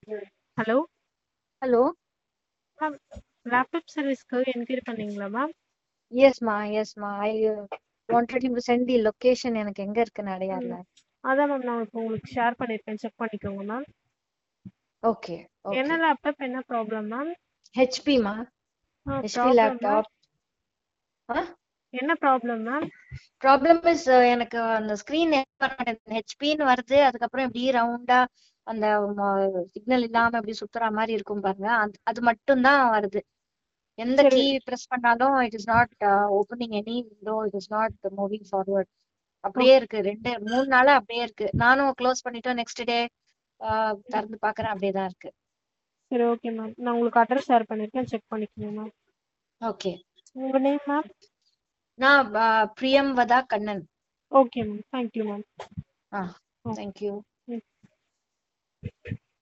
Hello hello ma'am laptop சர்வீஸ்க்காக enquiry பண்ணீங்களா ma'am எஸ்மா எஸ்மா I wanted you sent the location எனக்கு எங்க இருக்குன்னு அடையாள அதான் மேம் நான் இப்போ உங்களுக்கு ஷேர் பண்ணியிருக்கேன் செக் பண்ணிக்கோங்க மேம் ஓகே என்ன ஓகே லேப்டாப் என்ன ப்ராப்ளம் மேம் ஹெச்பி மா ஹெச்பி லேப்டாப் என்ன ப்ராப்ளம் மேம் ப்ராப்ளம் இஸ் எனக்கு அந்த ஸ்கிரீன் ஹெச்பின்னு வருது அதுக்கப்புறம் இப்படி ரவுண்டா அந்த சிக்னல் இல்லாம இப்படி சுத்துற மாதிரி இருக்கும் பாருங்க அந்த- அது மட்டும் தான் வருது எந்த சரி. கீ பிரஸ் பண்ணாலும் it is not opening any window it is not moving forward அப்படியே இருக்கு ரெண்டு மூணு நாளா அப்படியே இருக்கு நானும் க்ளோஸ் பண்ணிட்டு நெக்ஸ்ட் டே திறந்து பாக்குறேன் அப்படியே தான் இருக்கு சரி ஓகே மேம் நான் உங்களுக்கு அட்ரஸ் ஷேர் பண்ணியிருக்கேன் செக் பண்ணிக்கோங்க மேம் ஓகே உங்க நேம் மேம் நான் uh, Priyamvada Kannan okay ma'am thank you ma'am ஆ தேங்க்யூ